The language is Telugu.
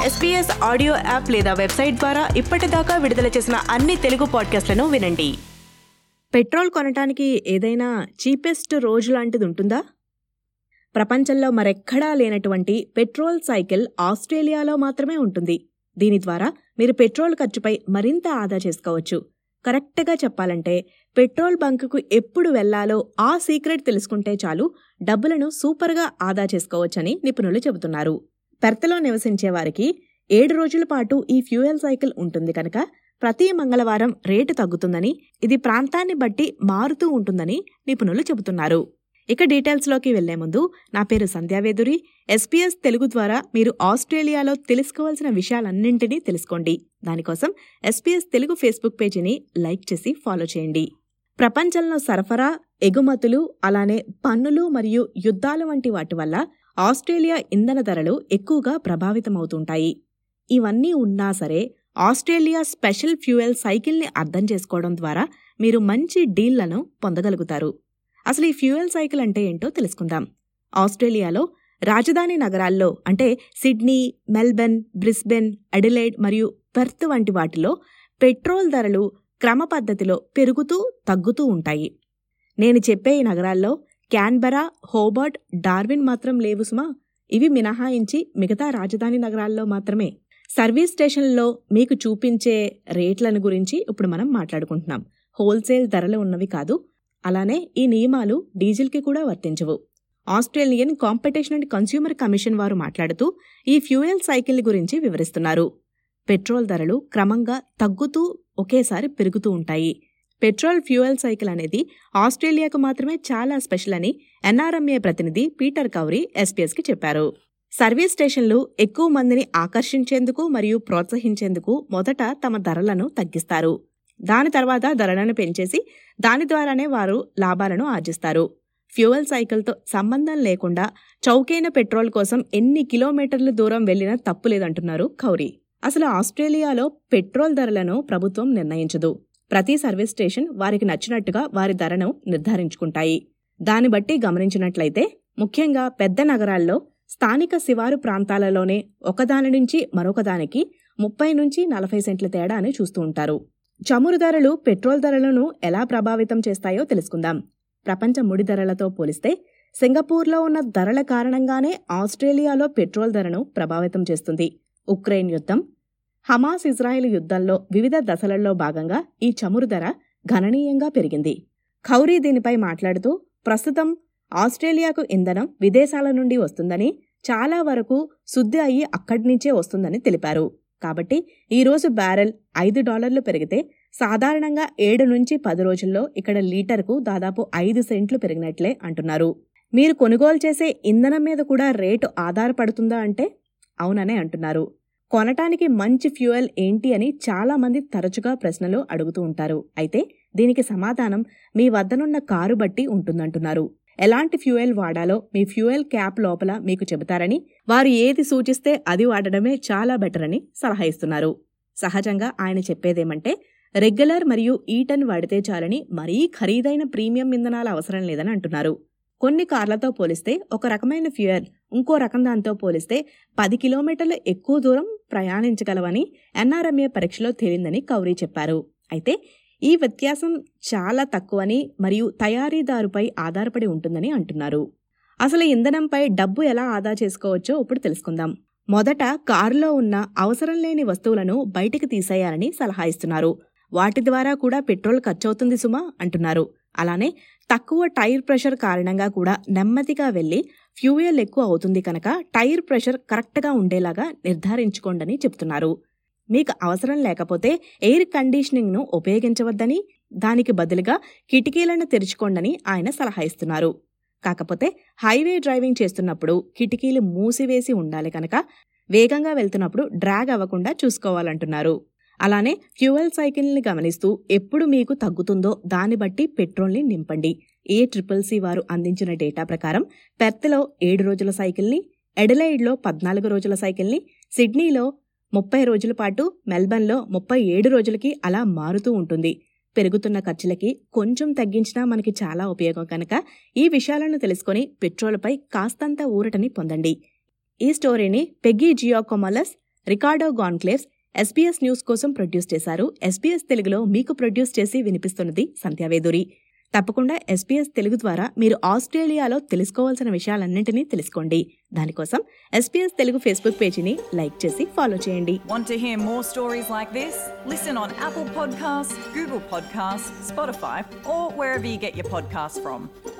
ఎస్పీఎస్ ఆడియో యాప్ లేదా వెబ్సైట్ ద్వారా ఇప్పటిదాకా విడుదల చేసిన అన్ని తెలుగు పాడ్కాస్ట్లను వినండి పెట్రోల్ కొనటానికి ఏదైనా చీపెస్ట్ రోజు లాంటిది ఉంటుందా ప్రపంచంలో మరెక్కడా లేనటువంటి పెట్రోల్ సైకిల్ ఆస్ట్రేలియాలో మాత్రమే ఉంటుంది దీని ద్వారా మీరు పెట్రోల్ ఖర్చుపై మరింత ఆదా చేసుకోవచ్చు కరెక్ట్గా చెప్పాలంటే పెట్రోల్ బంకుకు ఎప్పుడు వెళ్లాలో ఆ సీక్రెట్ తెలుసుకుంటే చాలు డబ్బులను సూపర్గా ఆదా చేసుకోవచ్చని నిపుణులు చెబుతున్నారు పెర్త్లో నివసించే వారికి ఏడు రోజుల పాటు ఈ ఫ్యూయల్ సైకిల్ ఉంటుంది కనుక ప్రతి మంగళవారం రేటు తగ్గుతుందని ఇది ప్రాంతాన్ని బట్టి మారుతూ ఉంటుందని నిపుణులు చెబుతున్నారు ఇక డీటెయిల్స్లోకి వెళ్లే ముందు నా పేరు సంధ్యావేదురి ఎస్పీఎస్ తెలుగు ద్వారా మీరు ఆస్ట్రేలియాలో తెలుసుకోవాల్సిన విషయాలన్నింటినీ తెలుసుకోండి దానికోసం ఎస్పీఎస్ తెలుగు ఫేస్బుక్ పేజీని లైక్ చేసి ఫాలో చేయండి ప్రపంచంలో సరఫరా ఎగుమతులు అలానే పన్నులు మరియు యుద్ధాలు వంటి వాటి వల్ల ఆస్ట్రేలియా ఇంధన ధరలు ఎక్కువగా ప్రభావితమవుతుంటాయి ఇవన్నీ ఉన్నా సరే ఆస్ట్రేలియా స్పెషల్ ఫ్యూయల్ సైకిల్ని అర్థం చేసుకోవడం ద్వారా మీరు మంచి డీల్లను పొందగలుగుతారు అసలు ఈ ఫ్యూయల్ సైకిల్ అంటే ఏంటో తెలుసుకుందాం ఆస్ట్రేలియాలో రాజధాని నగరాల్లో అంటే సిడ్నీ మెల్బర్న్ బ్రిస్బెన్ అడిలైడ్ మరియు పెర్త్ వంటి వాటిలో పెట్రోల్ ధరలు క్రమ పద్ధతిలో పెరుగుతూ తగ్గుతూ ఉంటాయి నేను చెప్పే ఈ నగరాల్లో క్యాన్బరా హోబర్ట్ డార్విన్ మాత్రం లేవు సుమా ఇవి మినహాయించి మిగతా రాజధాని నగరాల్లో మాత్రమే సర్వీస్ స్టేషన్లో మీకు చూపించే రేట్లను గురించి ఇప్పుడు మనం మాట్లాడుకుంటున్నాం హోల్సేల్ ధరలు ఉన్నవి కాదు అలానే ఈ నియమాలు డీజిల్కి కూడా వర్తించవు Australian competition and consumer commission వారు మాట్లాడుతూ ఈ ఫ్యూయల్ సైకిల్ గురించి వివరిస్తున్నారు పెట్రోల్ ధరలు క్రమంగా తగ్గుతూ ఒకేసారి పెరుగుతూ ఉంటాయి పెట్రోల్ ఫ్యూయల్ సైకిల్ అనేది ఆస్ట్రేలియాకు మాత్రమే చాలా స్పెషల్ అని ఎన్ఆర్ఎంఏ ప్రతినిధి పీటర్ కౌరీ ఎస్పీఎస్కి చెప్పారు సర్వీస్ స్టేషన్లు ఎక్కువ మందిని ఆకర్షించేందుకు మరియు ప్రోత్సహించేందుకు మొదట తమ ధరలను తగ్గిస్తారు దాని తర్వాత ధరలను పెంచేసి దాని ద్వారానే వారు లాభాలను ఆర్జిస్తారు ఫ్యూయల్ సైకిల్తో సంబంధం లేకుండా చౌకైన పెట్రోల్ కోసం ఎన్ని కిలోమీటర్ల దూరం వెళ్లినా తప్పు లేదంటున్నారు కౌరీ అసలు ఆస్ట్రేలియాలో పెట్రోల్ ధరలను ప్రభుత్వం నిర్ణయించదు ప్రతి సర్వీస్ స్టేషన్ వారికి నచ్చినట్టుగా వారి ధరను నిర్ధారించుకుంటాయి దాన్ని బట్టి గమనించినట్లయితే ముఖ్యంగా పెద్ద నగరాల్లో స్థానిక శివారు ప్రాంతాలలోనే ఒకదాని నుంచి మరొకదానికి ముప్పై నుంచి నలభై సెంట్ల తేడాని చూస్తూ ఉంటారు చమురు ధరలు పెట్రోల్ ధరలను ఎలా ప్రభావితం చేస్తాయో తెలుసుకుందాం ప్రపంచ ముడి ధరలతో పోలిస్తే సింగపూర్లో ఉన్న ధరల కారణంగానే ఆస్ట్రేలియాలో పెట్రోల్ ధరను ప్రభావితం చేస్తుంది ఉక్రెయిన్ యుద్ధం హమాస్ ఇజ్రాయెల్ యుద్ధంలో వివిధ దశలలో భాగంగా ఈ చమురు ధర గణనీయంగా పెరిగింది ఖౌరీ దీనిపై మాట్లాడుతూ ప్రస్తుతం ఆస్ట్రేలియాకు ఇంధనం విదేశాల నుండి వస్తుందని చాలా వరకు శుద్ధి అయ్యి అక్కడి నుంచే వస్తుందని తెలిపారు కాబట్టి ఈరోజు బ్యారెల్ ఐదు డాలర్లు పెరిగితే సాధారణంగా ఏడు నుంచి పది రోజుల్లో ఇక్కడ లీటర్కు దాదాపు ఐదు సెంట్లు పెరిగినట్లే అంటున్నారు మీరు కొనుగోలు చేసే ఇంధనం మీద కూడా రేటు ఆధారపడుతుందా అంటే అవుననే అంటున్నారు కొనటానికి మంచి ఫ్యూయల్ ఏంటి అని చాలా మంది తరచుగా ప్రశ్నలు అడుగుతూ ఉంటారు అయితే దీనికి సమాధానం మీ వద్దనున్న కారు బట్టి ఉంటుందంటున్నారు ఎలాంటి ఫ్యూయల్ వాడాలో మీ ఫ్యూయల్ క్యాప్ లోపల మీకు చెబుతారని వారు ఏది సూచిస్తే అది వాడడమే చాలా బెటర్ అని సలహా ఇస్తున్నారు సహజంగా ఆయన చెప్పేదేమంటే రెగ్యులర్ మరియు ఈటన్ వాడితే చాలని మరీ ఖరీదైన ప్రీమియం ఇంధనాల అవసరం లేదని అంటున్నారు కొన్ని కార్లతో పోలిస్తే ఒక రకమైన ఫ్యూయల్ ఇంకో రకం దాంతో పోలిస్తే పది కిలోమీటర్లు ఎక్కువ దూరం ప్రయాణించగలవని ఎన్ఆర్ఎంఏ పరీక్షలో తేలిందని కౌరీ చెప్పారు అయితే ఈ వ్యత్యాసం చాలా తక్కువని మరియు తయారీదారుపై ఆధారపడి ఉంటుందని అంటున్నారు అసలు ఇంధనంపై డబ్బు ఎలా ఆదా చేసుకోవచ్చో ఇప్పుడు తెలుసుకుందాం మొదట కారులో ఉన్న అవసరం లేని వస్తువులను బయటికి తీసేయాలని సలహా ఇస్తున్నారు వాటి ద్వారా కూడా పెట్రోల్ ఖర్చవుతుంది సుమా అంటున్నారు అలానే తక్కువ టైర్ ప్రెషర్ కారణంగా కూడా నెమ్మదిగా వెళ్లి ఫ్యూయల్ ఎక్కువ అవుతుంది కనుక టైర్ ప్రెషర్ కరెక్ట్గా ఉండేలాగా నిర్ధారించుకోండని చెప్తున్నారు మీకు అవసరం లేకపోతే ఎయిర్ కండిషనింగ్ను ఉపయోగించవద్దని దానికి బదులుగా కిటికీలను తెరుచుకోండని ఆయన సలహా ఇస్తున్నారు కాకపోతే హైవే డ్రైవింగ్ చేస్తున్నప్పుడు కిటికీలు మూసివేసి ఉండాలి కనుక వేగంగా వెళ్తున్నప్పుడు డ్రాగ్ అవ్వకుండా చూసుకోవాలంటున్నారు అలానే ఫ్యూయల్ సైకిల్ని గమనిస్తూ ఎప్పుడు మీకు తగ్గుతుందో దాన్ని బట్టి పెట్రోల్ని నింపండి ఏ ట్రిపుల్ సి వారు అందించిన డేటా ప్రకారం పెర్త్లో ఏడు రోజుల సైకిల్ని ఎడలైడ్లో పద్నాలుగు రోజుల సైకిల్ని సిడ్నీలో ముప్పై రోజుల పాటు మెల్బర్న్లో ముప్పై ఏడు రోజులకి అలా మారుతూ ఉంటుంది పెరుగుతున్న ఖర్చులకి కొంచెం తగ్గించినా మనకి చాలా ఉపయోగం కనుక ఈ విషయాలను తెలుసుకొని పెట్రోల్పై కాస్తంత ఊరటని పొందండి ఈ స్టోరీని పెగ్గీ జియోకొమలస్ రికార్డో గాన్క్లేవ్స్ ఎస్పీఎస్ న్యూస్ కోసం ప్రొడ్యూస్ చేశారు ఎస్పీఎస్ తెలుగులో మీకు ప్రొడ్యూస్ చేసి వినిపిస్తున్నది సంధ్యావేదూరి తప్పకుండా ఎస్పీఎస్ తెలుగు ద్వారా మీరు ఆస్ట్రేలియాలో తెలుసుకోవాల్సిన విషయాలన్నింటినీ తెలుసుకోండి దానికోసం ఎస్పీఎస్ తెలుగు ఫేస్బుక్ పేజీని లైక్ చేసి ఫాలో చేయండి Want to hear more stories like this? Listen on Apple Podcasts, Google Podcasts, Spotify, or wherever you get your podcasts from.